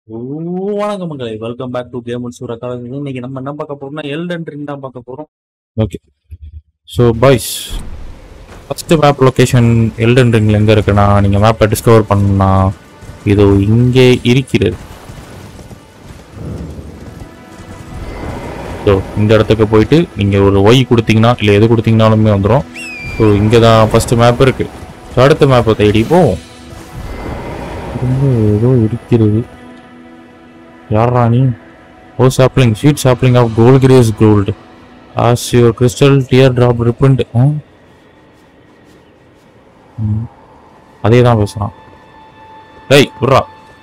ஓ வணக்கம் மக்களை welcome back to game சூரக்கா இன்னைக்கு நம்ம என்ன பார்க்க போறோம்னா எல்டன் ரிங் தான் பார்க்க போறோம் okay so boys first map location Elden ரிங்கில் எங்கே இருக்குன்னா நீங்கள் மேப்பை டிஸ்கவர் பண்ணா இது இங்கே இருக்கிறது ஸோ இந்த இடத்துக்கு போயிட்டு நீங்கள் ஒரு ஒய் கொடுத்தீங்கன்னா இல்லை எது கொடுத்தீங்கனாலுமே வந்துடும் ஸோ இங்கே தான் ஃபஸ்ட்டு மேப் இருக்குது ஸோ அடுத்த மேப்பை தேடி போவோம் இங்க ஏதோ இருக்கிறது யாரா நீ oh sapling sweet sapling of gold grace gold as your crystal tear drop repent அதே தான் பேசுறான் டேய் விட்றா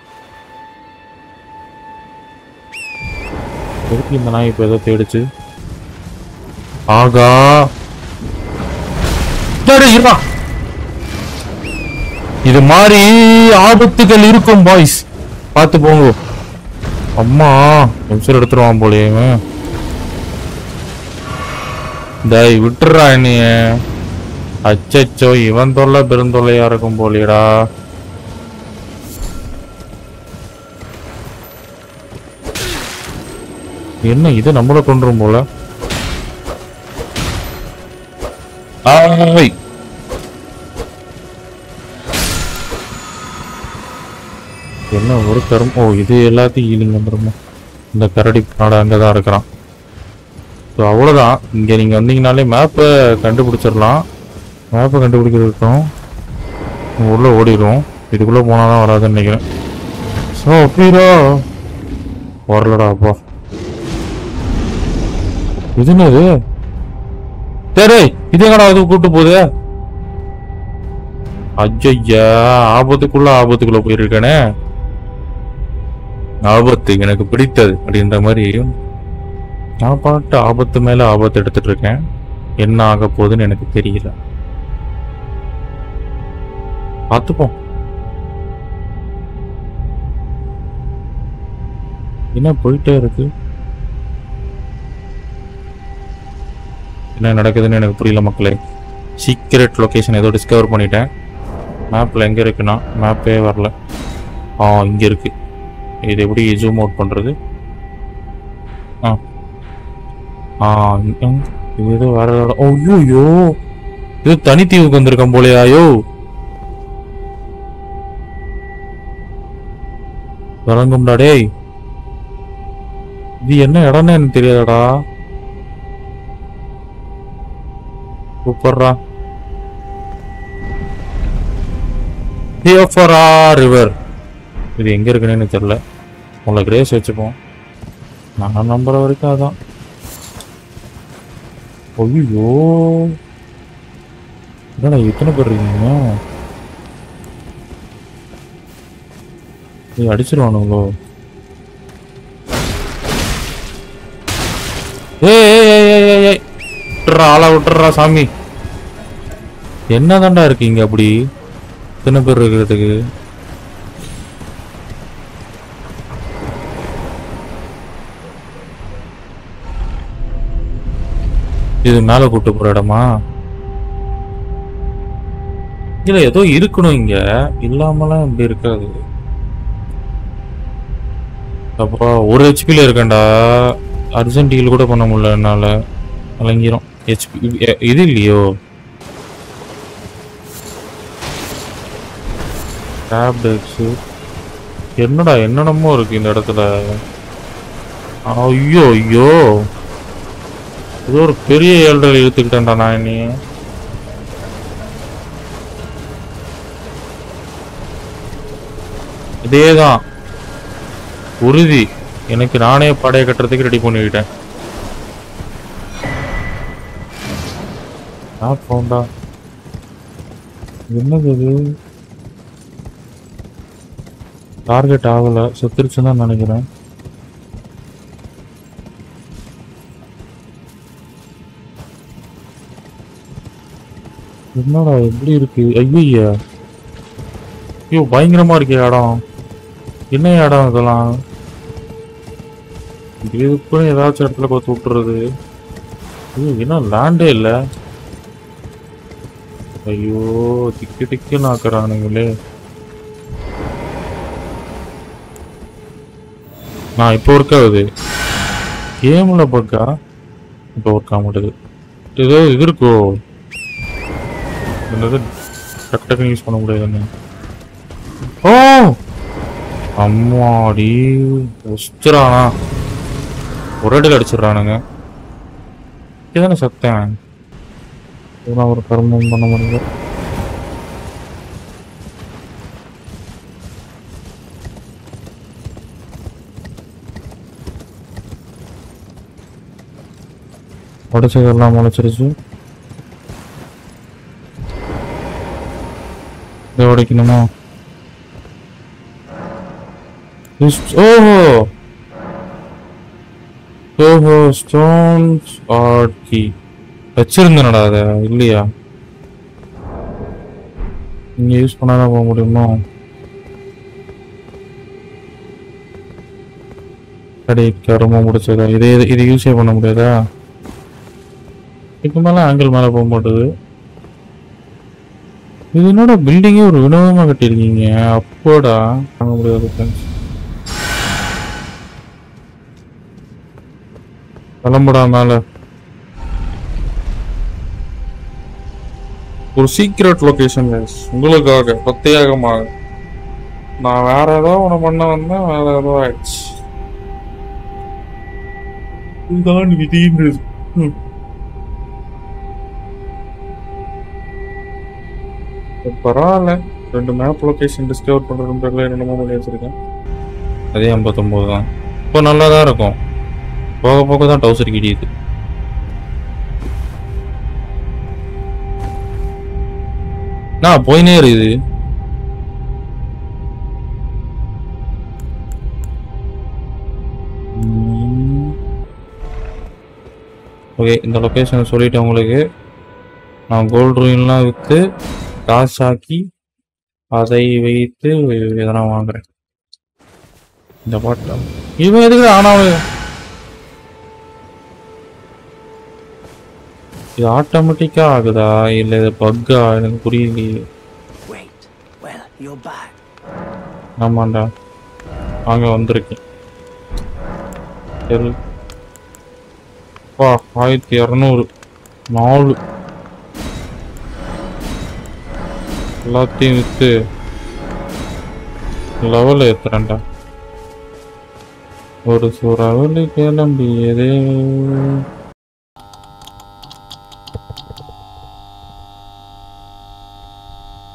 எதுக்கு இந்த நாய் இப்போ ஏதோ தேடிச்சு ஆகா டேய், டேய், இருடா. இது மாதிரி ஆபத்துகள் இருக்கும் பாய்ஸ் பார்த்து போங்க அம்மா நிமிஷம் எடுத்துருவான் போலயே இவன். டேய் விட்டுறா என்னைய அச்சச்சோ இவன் தொல்லை பெருந்தொல்லையா இருக்கும் போலியடா என்ன இது நம்மள கொன்றும் போல ஆய் என்ன ஒரு கரும் ஓ இது எல்லாத்தையும் ஈலிங் வந்துருமா இந்த கரடி நாடு அங்கே தான் இருக்கிறான் ஸோ அவ்வளோதான் இங்கே நீங்கள் வந்தீங்கனாலே மேப்பை கண்டுபிடிச்சிடலாம் மேப்பை கண்டுபிடிக்கிறதுக்கும் உள்ளே ஓடிடும் இதுக்குள்ளே போனால் தான் வராதுன்னு நினைக்கிறேன் ஸோ அப்பீரா வரலடா அப்பா இது என்னது சரி இது எங்கடா அது கூட்டு போகுது ஐயா ஆபத்துக்குள்ள ஆபத்துக்குள்ள போயிருக்கானே ஆபத்து எனக்கு பிடித்தது அப்படின்ற மாதிரி நான் பாட்டு ஆபத்து மேல ஆபத்து எடுத்துட்டு இருக்கேன் என்ன ஆக போகுதுன்னு எனக்கு தெரியல பார்த்துப்போம் என்ன போயிட்டே இருக்கு என்ன நடக்குதுன்னு எனக்கு புரியல மக்களே சீக்ரெட் லொகேஷன் ஏதோ டிஸ்கவர் பண்ணிட்டேன் மேப்பில் எங்கே இருக்குன்னா மேப்பே வரல ஆ இங்கே இருக்கு இது எப்படி ஜூம் அவுட் பண்ணுறது ஆ ஆ இங்க- இது ஏதோ வேற இடம். ஓ ஐயோ இது தனித்தீவுக்கு வந்திருக்கேன் போலையாயோ விளங்கும்டா டேய் இது என்ன இடம்னு எனக்கு தெரியாதடா சூப்பர்ரா தியோஃபரா ரிவர் இது எங்க இருக்குன்னு எனக்கு தெரியல உங்களை கிரேஸ் வச்சுப்போம் நான் நம்புற வரைக்கும் அதான் ஐயோ என்னடா இத்தனை பேர் இருக்கீங்க நீ அடிச்சிருவானுங்களோ ஏய் ஏய் ஏய் ஏய் ஏய் ஏய் விட்டுறா ஆளா விட்டுறா சாமி என்னதான்டா இருக்கீங்க அப்படி இத்தனை பேர் இருக்கிறதுக்கு இது மேல கூட்டு போற இடமா இல்ல ஏதோ இருக்கணும் இங்க இல்லாமலாம் இப்படி இருக்காது அப்பா ஒரு ஹெச்பில இருக்கேன்டா அர்ஜென்ட் ஹீல் கூட பண்ண முடியல என்னால அலங்கிரும் ஹெச்பி இது இல்லையோ டேப்லெட்ஸு என்னடா என்னென்னமோ இருக்கு இந்த இடத்துல ஐயோ ஐயோ ஏதோ ஒரு பெரிய ஏழ்றையில் இழுத்துக்கிட்டேன்டா நான் என்னைய இதேதான் உறுதி எனக்கு நானே படைய கட்டுறதுக்கு ரெடி பண்ணிக்கிட்டேன் நான் போண்டா என்னது இது டார்கெட் ஆகல செத்துருச்சுன்னு தான் நினைக்கிறேன் என்னடா எப்படி இருக்கு ஐயா ஐயோ பயங்கரமா இருக்கு இடம் என்ன இடம் இதெல்லாம் இதுக்குன்னு ஏதாச்சும் இடத்துல பார்த்து விட்டுறது ஐயோ என்ன லேண்டே இல்லை ஐயோ திக்கு திக்குன்னு ஆக்குறானுங்களே நான் இப்போ ஒர்க் ஆகுது கேமில் பக்கா இப்போ ஒர்க் ஆக மாட்டேது ஏதோ இது இருக்கோ என்னது டக்கு டக்குன்னு யூஸ் பண்ண முடியாதுன்னு ஓ அம்மாடி ஒஸ்துறானா ஒரு அடியில் அடிச்சிடுறானுங்க இதுதானே சத்தேன் இதெல்லாம் ஒரு கர்மம் பண்ண முடியல உடச்சதெல்லாம் முளைச்சிருச்சு இதை உடைக்கணுமா This- ஓஹோ ஓஹோ ஸ்டோன்ஸ் ஆர்ட் கீ வச்சிருந்தேனடா அதை இல்லையா இங்க யூஸ் பண்ணாதான் போக முடியுமா அடி கரும முடிச்சதா இது இது- இது யூஸே பண்ண முடியாதா இதுக்கு மேல ஆங்கிள் மேல போக மாட்டுது இது என்னோட பில்டிங்கே ஒரு வினோதமா கட்டியிருக்கீங்க அப்போடா வாங்க முடியாது ஃப்ரெண்ட்ஸ் கிளம்புடா மேல ஒரு சீக்ரெட் லொகேஷன் உங்களுக்காக பிரத்யேகமாக நான் வேற ஏதோ ஒன்று பண்ண வந்தேன் வேற ஏதோ ஆயிடுச்சு இதுதான் விதின்னு ம். பரவாயில்ல ரெண்டு மேப் லொகேஷன் டிஸ்கவர் பண்ணுறதுன்ற பேர்ல என்னென்னமோ பண்ணி வச்சிருக்கேன் அதே ஐம்பத்தொம்போது தான் இப்போ நல்லா தான் இருக்கும் போக போக தான் டவுசர் கிடியுது நான் போயினே இருக்குது ஓகே இந்த லொக்கேஷனை சொல்லிட்டேன் உங்களுக்கு நான் கோல்டு ரூயின்லாம் விற்று காசாக்கி அதை வைத்து எதனா வாங்குறேன் இந்த பாட்டை இவன் எதுக்கு ஆனாவு இது ஆட்டோமேட்டிக்கா ஆகுதா இல்ல இது பக்கா எனக்கு புரியலையே Wait. Well, you're back. ஆமாண்டா அங்க வந்திருக்கேன் சரி பா ஆயிரத்தி இரநூறு நாலு எல்லாத்தையும் வித்து லெவல் ஏத்துறேன்டா ஒரு சுறவலி கிளம்பியதே